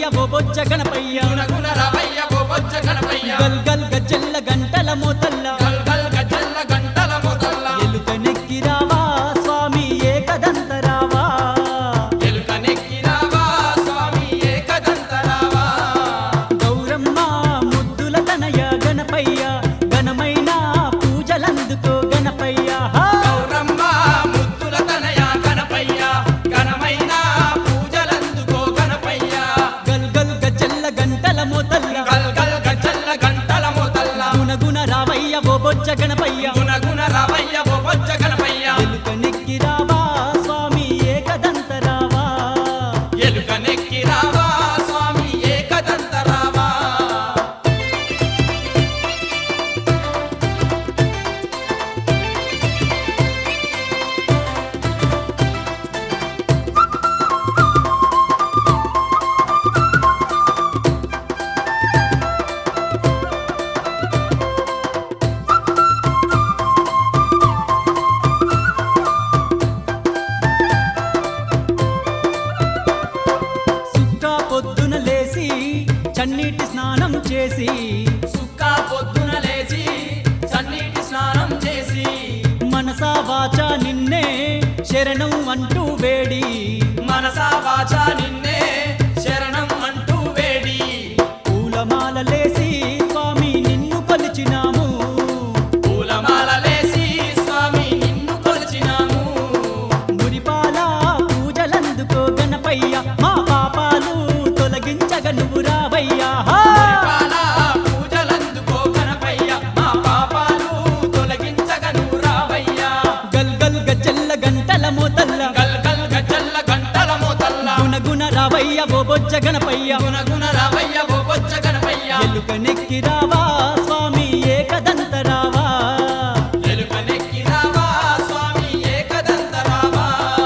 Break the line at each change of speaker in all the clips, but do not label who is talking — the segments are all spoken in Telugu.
ఓ బొజ్జ గణపయ్య
గుణగుణ రావయ్య ఓ బొజ్జ గణపయ్య
గల్ గల్ గజ్జెల్ల గంటల మోతల్ల
గల్ గల్ గజల్ల గంటల మొదల్ల
ఎలుక నెక్కి రావా స్వామి ఏకదంత రావా
ఎలుక నెక్కి రావా స్వామి ఏకదంత రావా
గౌరమ్మ ముద్దుల తనయ గణపయ్య ఘనమైన పూజలందుకో గణపయ్య హా!
గౌరమ్మ ముద్దుల తనయ గణపయ్య ఘనమైన పూజలందుకో గణపయ్య
గల్ గల్ గజ్జెల్ల గంటల మోతల్ల
గల్ గల్ గజల్ల గంటల మొదల్ల
గుణగుణ రావయ్య ఓ బొజ్జ గణపయ్య
గుణగుణ రావయ్య ఓ బొజ్జ గణపయ్య
ఎలుక నెక్కి రావా స్వామి ఏకదంత రావా
ఎలుక నెక్కి రావా స్వామి ఏకదంత రావా
సుక్క పొద్దున లేసి చన్నీటి స్నానం చేసి
సుక్క పొద్దున లేచి సన్నీటి స్నానం చేసి
మనసా వాచ నిన్నే శరణం అంటూ వేడి
మనసా వాచ నిన్నే శరణం అంటూ వేడి
పూలమాలలేసి స్వామి నిన్ను కొలిచినాము
పూలమాలలేసి స్వామి నిన్ను కొలిచినాము
మురిపాల పూజలందుకో గణపయ్య మా పాపాలు తొలగించగ నువ్వు రావయ్యా హా!
పాల పూజలందుకో గణపయ్య మా పాపాలు తొలగించగ నువ్వు రావయ్యా
గల్ గల్ గజ్జల్ల గంటల మోతల్ల
గల్ గల్ గజల్ల గంటల మోతల్ల
గుణగుణ రావయ్య ఓ బొజ్జ గణపయ్య
గుణగుణ రావయ్య ఓ బొజ్జ గణపయ్య
ఎలుక నెక్కి రావా స్వామి ఏకదంత రావా
ఎలుక నెక్కి రావా స్వామి ఏకదంత రావా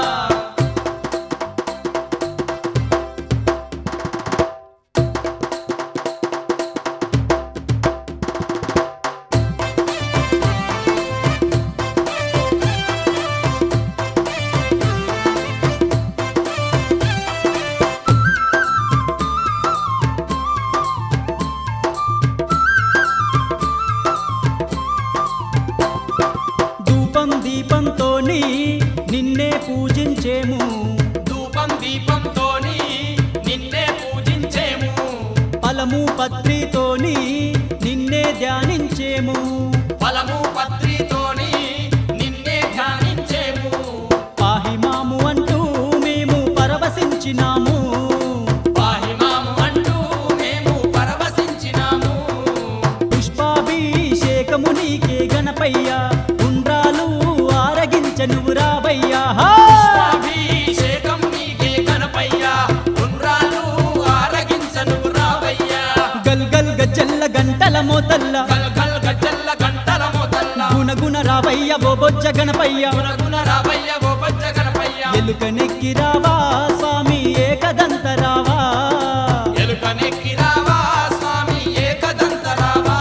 ధూపం దీపంతోని నిన్నే పూజించేము
ధూపం దీపంతోని నిన్నే పూజించేము
ఫలము పత్రితోని నిన్నే ధ్యానించేము
ఫలము పత్రితోని నిన్నే ధ్యానించేము
పాహిమాము అంటూ మేము పరవశించినాము
పాహిమాము అంటూ మేము పరవశించినాము
పుష్పాభిషేకము నీకే గణపయ్య ఉండ్రాలు ఆరగించ నువ్వు రావయ్యా హా!
అభిషేకం నీకే గణపయ్య ఉండ్రాలు ఆరగించను రావయ్యా
గల్ గల్ గజ్జల్ల గంటల మోతల్ల
గల్ గల్ గజల్ల గంటల మొదల్ల
గుణగుణ రావయ్య ఓ బొజ్జ గణపయ్య
గుణగుణ రావయ్య ఓ బొజ్జ గణపయ్య
ఎలుక నెక్కి రావా స్వామి ఏకదంత రావా
ఎలుక నెక్కి రావా స్వామి ఏకదంత రావా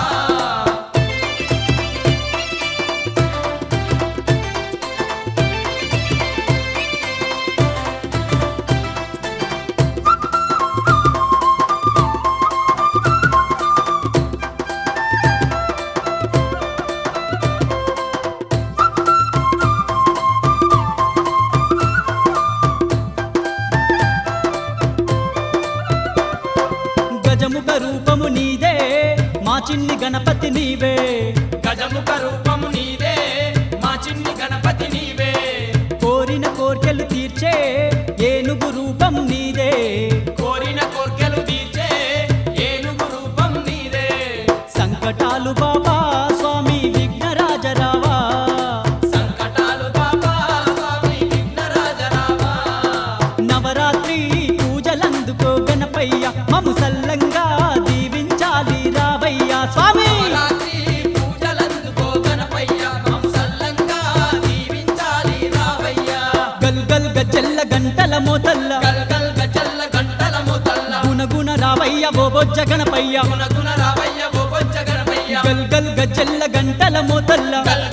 గజముఖ రూపము నీదే మా చిన్ని గణపతి నీవే
గజముఖ రూపము నీదే మా చిన్ని గణపతి నీవే
కోరిన కోర్కెలు తీర్చే ఏనుగు రూపం నీదే
కోరిన కోర్కెలు తీర్చే ఏనుగు రూపం నీదే
సంకటాలు బాబా స్వామి విఘ్నరాజరావా
సంకటాలు బాబా స్వామి విఘ్నరాజరావా
నవరాత్రి పూజలందుకో గణపయ్య మము సల్లంగా దీవించాలి రావయ్యా స్వామి
రాత్రి పూజలందుకో గణపయ్య మమ్ము సల్లంగా దీవించాలి రావయ్యా
గల్ గల్ గజ్జల్ల గంటల మోతల్ల
గల్ గల్ గజల్ల గంటల మొదల్ల
గుణగుణ రావయ్య ఓ బొజ్జ గణపయ్య
గుణగుణ రావయ్య ఓ బొజ్జ గణపయ్య
గల్ గల్ గజ్జల్ల గంటల మోతల్ల
గల్